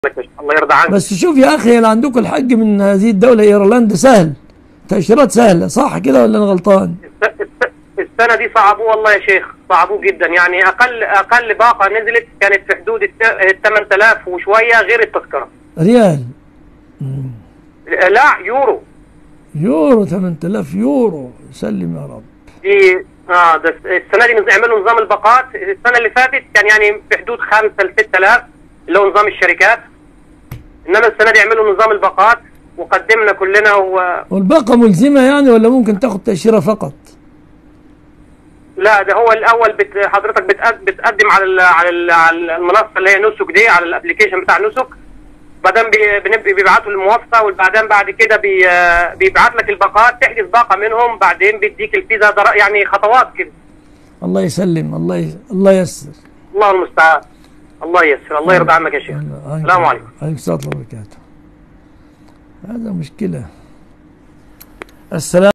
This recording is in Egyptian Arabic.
لك يا شيخ. الله يرضى عنك بس شوف يا اخي اللي عندكم الحج من هذه الدوله ايرلندا سهل تاشيرات سهله صح كده ولا انا غلطان؟ الس- الس- السنه دي صعبوه والله يا شيخ صعبوه جدا يعني اقل اقل باقه نزلت كانت في حدود ال 8000 وشويه غير التذكره ريال لا يورو يورو 8000 يورو سلم يا رب دي اه ده السنه دي نز- عملوا نظام الباقات السنه اللي فاتت كان يعني في حدود 5 ل 6000 اللي هو نظام الشركات انما السنه دي عملوا نظام الباقات وقدمنا كلنا و... والباقة ملزمة يعني ولا ممكن تاخد تأشيرة فقط؟ لا ده هو الاول بت... حضرتك بتقد... بتقدم على ال... على ال... على المنصه اللي هي نسك دي على الابلكيشن بتاع نسك بعدين بي... بنبقى بيبعتوا الموافقه وبعدين بعد كده بي... بيبعت لك الباقات تحجز باقه منهم بعدين بيديك الفيزا در... يعني خطوات كده الله يسلم الله ي... الله ييسر الله المستعان الله ييسر الله يرضى عنك يا شيخ السلام عليكم عليكم السلام ورحمة الله وبركاته هذا مشكلة السلام